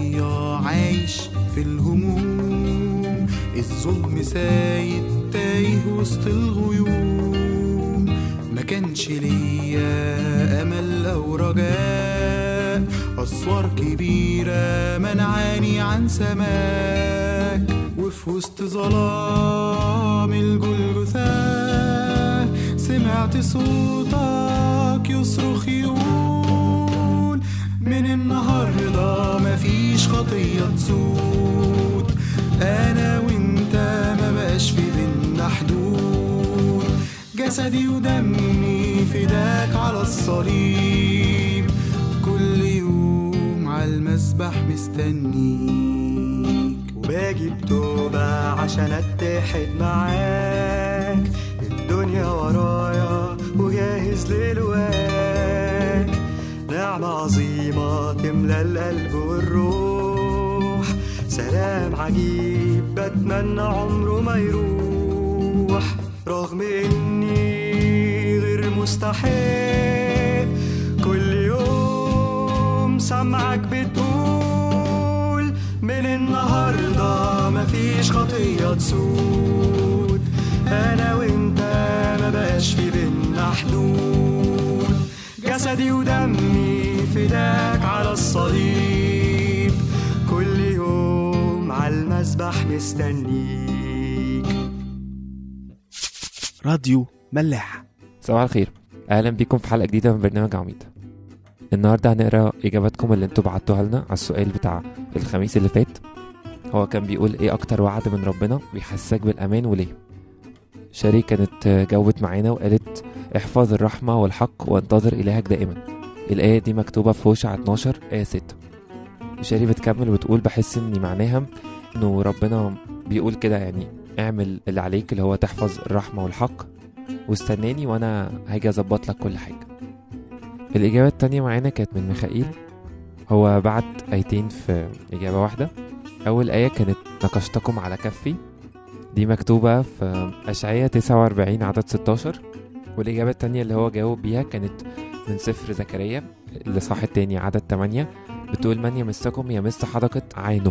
ضحية عايش في الهموم الظلم سايد تايه وسط الغيوم ما كانش ليا أمل أو رجاء أسوار كبيرة منعاني عن سماك وفي وسط ظلام الجلجثة سمعت صوتك يصرخ يقول من النهاردة مفيش خطية تسود أنا وإنت ما بقاش في بينا حدود جسدي ودمي فداك على الصليب كل يوم على المسبح مستنيك وباجي بتوبة عشان اتحد معاك الدنيا ورايا وجاهز للواك نعمة عظيمة تملى القلب والروح سلام عجيب بتمنى عمره ما يروح رغم اني غير مستحيل كل يوم سمعك بتقول من النهاردة مفيش خطية تسود أنا وإنت ما بقاش في بينا حدود جسدي ودمي فداك على الصليب كل يوم على المسبح مستنيك راديو ملاح صباح الخير اهلا بيكم في حلقه جديده من برنامج عميد النهارده هنقرا اجاباتكم اللي انتوا بعتوها لنا على السؤال بتاع الخميس اللي فات هو كان بيقول ايه اكتر وعد من ربنا بيحسسك بالامان وليه شاري كانت جاوبت معانا وقالت احفظ الرحمه والحق وانتظر الهك دائما الايه دي مكتوبه في هوشع 12 ايه 6 شاري بتكمل وتقول بحس ان معناها انه ربنا بيقول كده يعني اعمل اللي عليك اللي هو تحفظ الرحمه والحق واستناني وانا هاجي اظبط لك كل حاجه الاجابه التانية معانا كانت من ميخائيل هو بعت ايتين في اجابه واحده اول ايه كانت نقشتكم على كفي دي مكتوبه في اشعياء 49 عدد 16 والاجابه التانية اللي هو جاوب بيها كانت من سفر زكريا الاصحاح التاني عدد 8 بتقول من يمسكم يمس حدقه عينه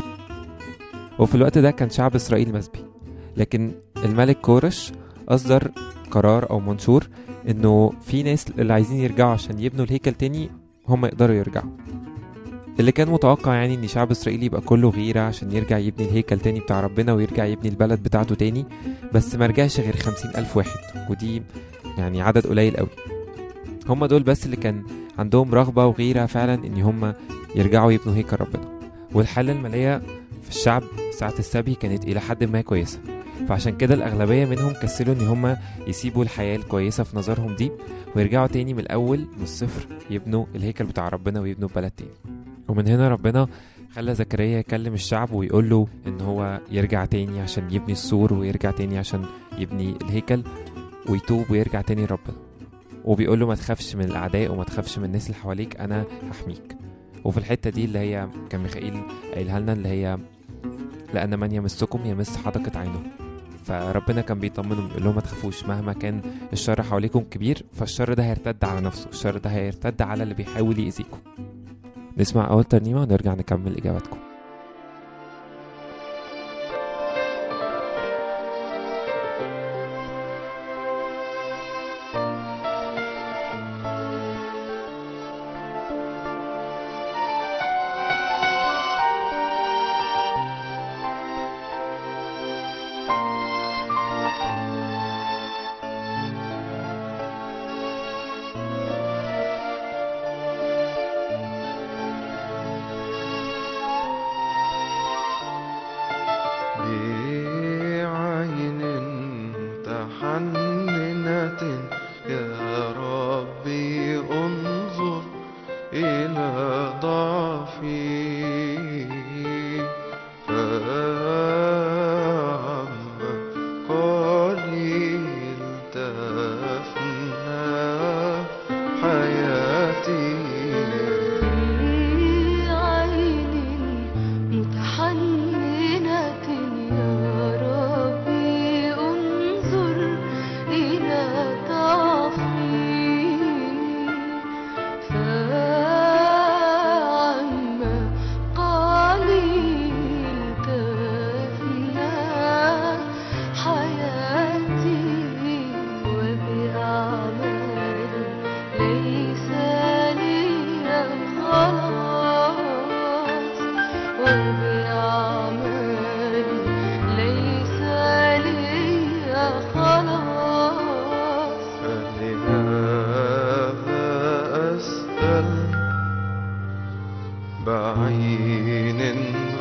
وفي الوقت ده كان شعب اسرائيل مسبي لكن الملك كورش اصدر قرار او منشور انه في ناس اللي عايزين يرجعوا عشان يبنوا الهيكل تاني هم يقدروا يرجعوا اللي كان متوقع يعني ان شعب اسرائيل يبقى كله غيرة عشان يرجع يبني الهيكل تاني بتاع ربنا ويرجع يبني البلد بتاعته تاني بس ما رجعش غير خمسين ألف واحد ودي يعني عدد قليل قوي هم دول بس اللي كان عندهم رغبة وغيرة فعلا ان هم يرجعوا يبنوا هيكل ربنا والحالة المالية في الشعب ساعة السبي كانت إلى حد ما كويسة فعشان كده الأغلبية منهم كسلوا إن هما يسيبوا الحياة الكويسة في نظرهم دي ويرجعوا تاني من الأول من الصفر يبنوا الهيكل بتاع ربنا ويبنوا بلد تاني ومن هنا ربنا خلى زكريا يكلم الشعب ويقول له إن هو يرجع تاني عشان يبني السور ويرجع تاني عشان يبني الهيكل ويتوب ويرجع تاني لربنا وبيقول له ما تخافش من الأعداء وما تخافش من الناس اللي حواليك أنا هحميك وفي الحتة دي اللي هي كان ميخائيل قايلها لنا اللي هي لأن من يمسكم يمس حدقة عينه فربنا كان بيطمنهم بيقول لهم ما تخافوش مهما كان الشر حواليكم كبير فالشر ده هيرتد على نفسه الشر ده هيرتد على اللي بيحاول يأذيكم نسمع أول ترنيمة ونرجع نكمل إجاباتكم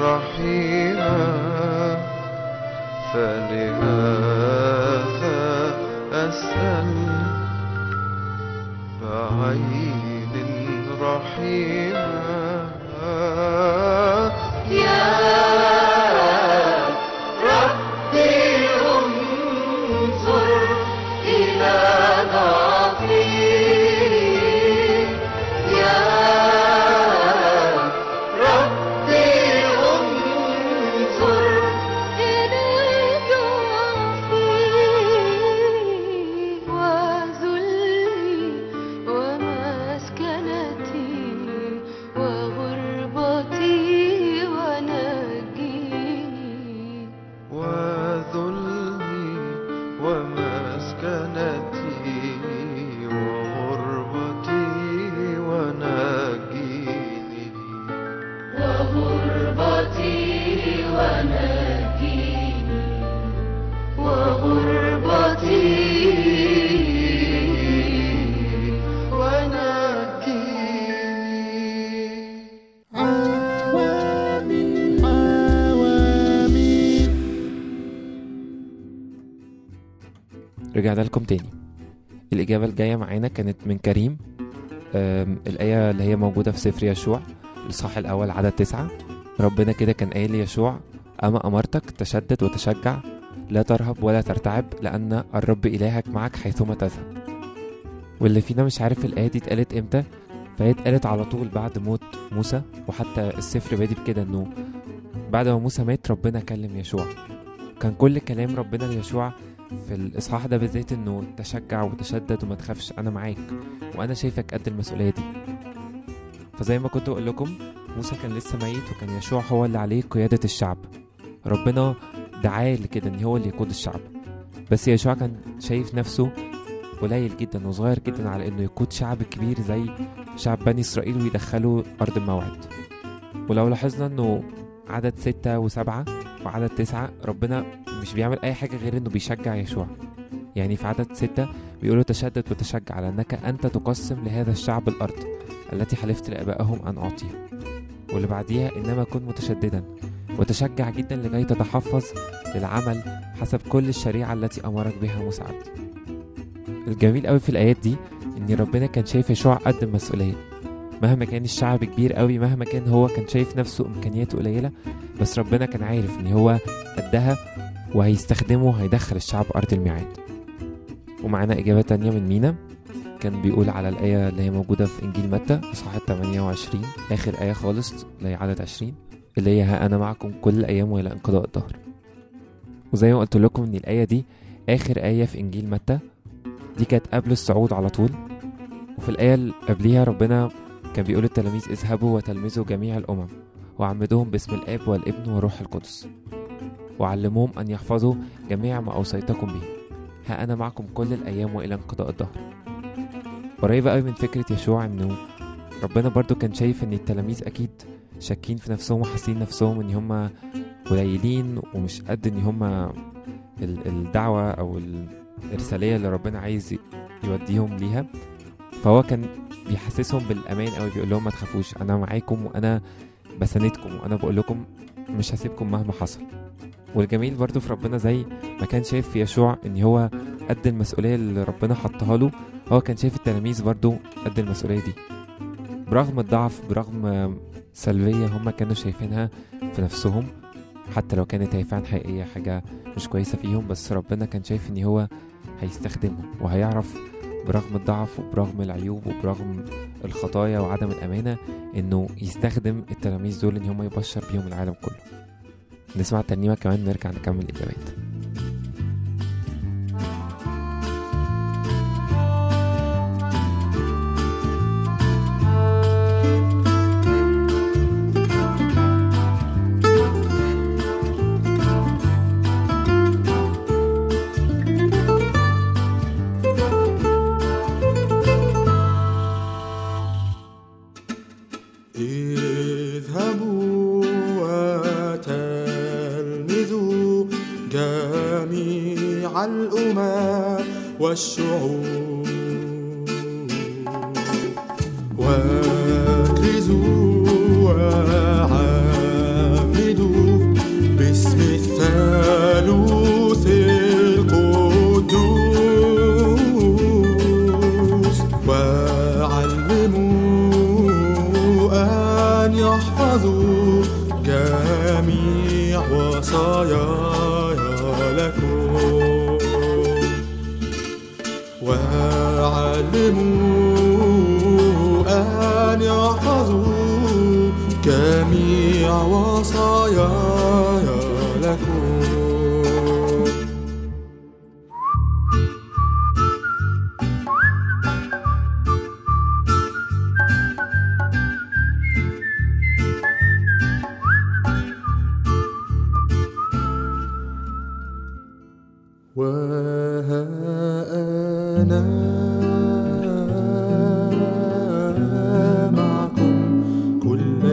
رحيما فلهذا أسأل بعين رحيما وذلي ومسكنتي وغربتي ونجيني وذلي ومسكنتي وغربتي ونجيني وغربتي ونجيني وغربتي ونجيني رجعنا لكم تاني الإجابة الجاية معانا كانت من كريم أم، الآية اللي هي موجودة في سفر يشوع الصح الأول عدد تسعة ربنا كده كان قايل ليشوع أما أمرتك تشدد وتشجع لا ترهب ولا ترتعب لأن الرب إلهك معك حيثما تذهب واللي فينا مش عارف الآية دي اتقالت إمتى فهي اتقالت على طول بعد موت موسى وحتى السفر بادي بكده إنه بعد ما موسى مات ربنا كلم يشوع كان كل كلام ربنا ليشوع في الإصحاح ده بالذات إنه تشجع وتشدد وما تخافش أنا معاك وأنا شايفك قد المسؤولية دي فزي ما كنت أقول لكم موسى كان لسه ميت وكان يشوع هو اللي عليه قيادة الشعب ربنا دعاه لكده إن هو اللي يقود الشعب بس يشوع كان شايف نفسه قليل جدا وصغير جدا على إنه يقود شعب كبير زي شعب بني إسرائيل ويدخله أرض الموعد ولو لاحظنا إنه عدد ستة وسبعة وعدد تسعة ربنا مش بيعمل أي حاجة غير إنه بيشجع يشوع يعني في عدد ستة بيقولوا تشدد وتشجع لأنك أنت تقسم لهذا الشعب الأرض التي حلفت لآبائهم أن أعطيها واللي بعديها إنما كن متشددا وتشجع جدا لكي تتحفظ للعمل حسب كل الشريعة التي أمرك بها موسى عبدي الجميل قوي في الآيات دي إن ربنا كان شايف يشوع قد المسؤولية مهما كان الشعب كبير قوي مهما كان هو كان شايف نفسه إمكانياته قليلة بس ربنا كان عارف إن هو قدها وهيستخدمه هيدخل الشعب أرض الميعاد ومعانا إجابة تانية من مينا كان بيقول على الآية اللي هي موجودة في إنجيل متى إصحاح 28 آخر آية خالص اللي هي عدد 20 اللي هي ها أنا معكم كل الأيام وإلى انقضاء الدهر وزي ما قلت لكم إن الآية دي آخر آية في إنجيل متى دي كانت قبل الصعود على طول وفي الآية اللي قبليها ربنا كان بيقول للتلاميذ اذهبوا وتلمذوا جميع الأمم وعمدوهم باسم الآب والابن والروح القدس وعلموهم أن يحفظوا جميع ما أوصيتكم به ها أنا معكم كل الأيام وإلى انقضاء الدهر قريبة قوي من فكرة يشوع إنه ربنا برضو كان شايف إن التلاميذ أكيد شاكين في نفسهم وحاسين نفسهم إن هما قليلين ومش قد إن هما ال- الدعوة أو الإرسالية اللي ربنا عايز ي- يوديهم ليها فهو كان بيحسسهم بالأمان قوي بيقول لهم ما تخافوش أنا معاكم وأنا بساندكم وأنا بقول لكم مش هسيبكم مهما حصل والجميل برضو في ربنا زي ما كان شايف في يشوع ان هو قد المسؤولية اللي ربنا حطها له هو كان شايف التلاميذ برضو قد المسؤولية دي برغم الضعف برغم سلبية هم كانوا شايفينها في نفسهم حتى لو كانت هي فعلا حقيقية حاجة مش كويسة فيهم بس ربنا كان شايف ان هو هيستخدمهم وهيعرف برغم الضعف وبرغم العيوب وبرغم الخطايا وعدم الأمانة انه يستخدم التلاميذ دول ان هم يبشر بيهم العالم كله نسمع الترنيمة كمان نرجع نكمل الإجابات اذهبوا وتلمذوا جميع الأمم والشعوب واكرزوا وعمدوا وصاياي لكم وعلموا أن يحفظوا جميع وصاياي لكم وها أنا معكم كل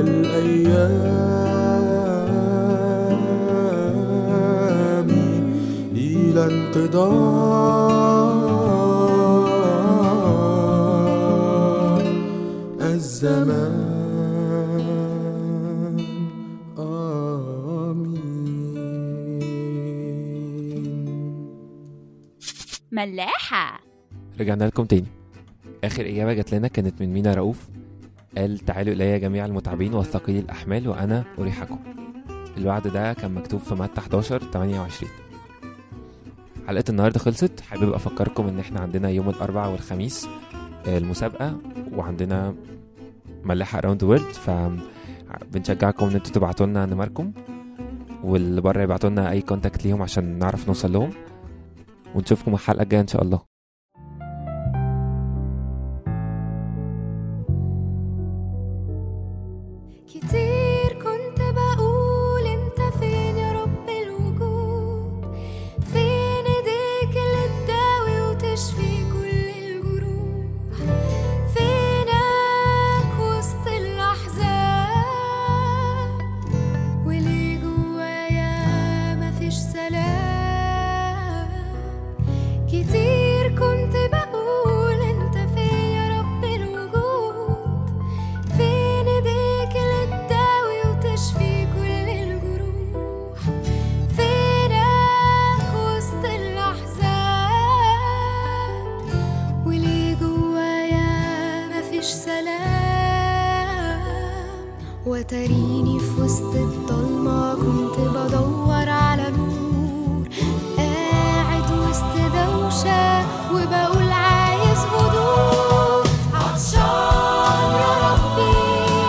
الأيام إلى انقضاء الزمان آمين ملاحة رجعنا لكم تاني اخر اجابه جات لنا كانت من مينا رؤوف قال تعالوا الي جميع المتعبين والثقيل الاحمال وانا اريحكم الوعد ده كان مكتوب في متى 11 28 حلقه النهارده خلصت حابب افكركم ان احنا عندنا يوم الاربعاء والخميس آه، المسابقه وعندنا ملاحه اراوند ذا وورلد ف بنشجعكم ان انتوا تبعتوا لنا نمركم واللي بره يبعتوا لنا اي كونتاكت ليهم عشان نعرف نوصل لهم ونشوفكم الحلقه الجايه ان شاء الله كتير كنت بقول انت فين يا رب الوجود فين ايديك اللي تداوي وتشفي كل الجروح فينك وسط الاحزان وليه جوايا مفيش سلام كتير كنت بقول انت فين يا رب الوجود فين ايديك اللي تداوي وتشفي كل الجروح فينك وسط الاحزان وليه جوايا مفيش سلام وتريني في وسط الضلمة كنت بدور على نور قاعد وسط دوشة وبقول عايز هدوء عطشان يا ربي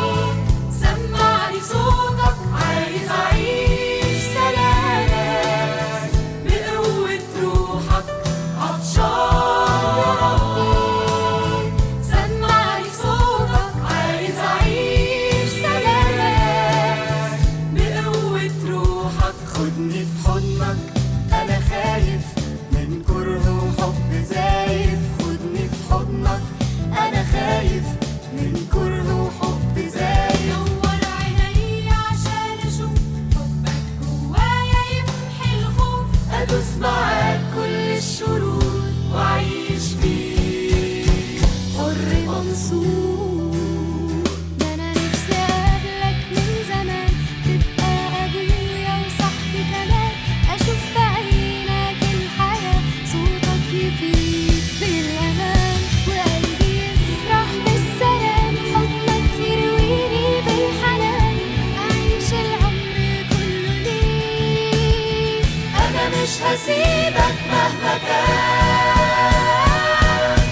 سمعني صوتك عايز أعيش سلامك بقوة روحك عطشان يا ربي سمعني صوتك عايز أعيش سلامك بقوة روحك خدني في حضنك أنا خايف من كره وحب زايف خدني في حضنك أنا خايف من كره وحب زايف نور عيني عشان أشوف حبك جوايا يمحي الخوف أدوس معاك كل الشرور وأعيش فيك حر منصور ده أنا نفسي أقابلك من زمان تبقى أبويا وصاحبي كمان أشوف في عينك الحياة صوتك يفيد بالأمان وقلبي يفرح بالسلام حضنك يرويني بالحنان أعيش العمر كله ليك أنا مش هسيبك مهما كان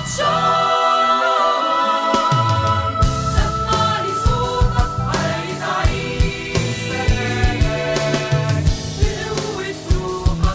عطشان سمعني صوتك عايز أعيش سلامك بقوة روحك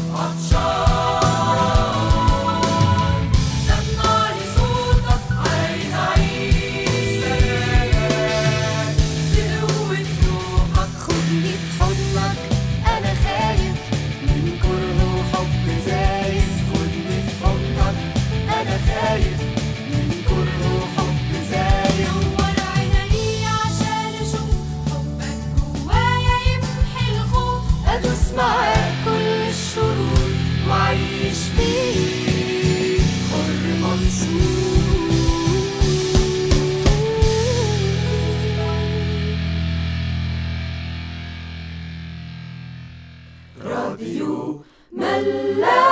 عطشان سمعني صوتك عايز أعيش سلامك بقوة روحك خدني في حضنك أنا خايف من كره وحب زايف خدني في حضنك أنا خايف من كره وحب زايف نور عيني عشان أشوف حبك جوايا يمحي الخوف أدوس معاك كل الشرور وأعيش فيك حر منصور راديو ملاح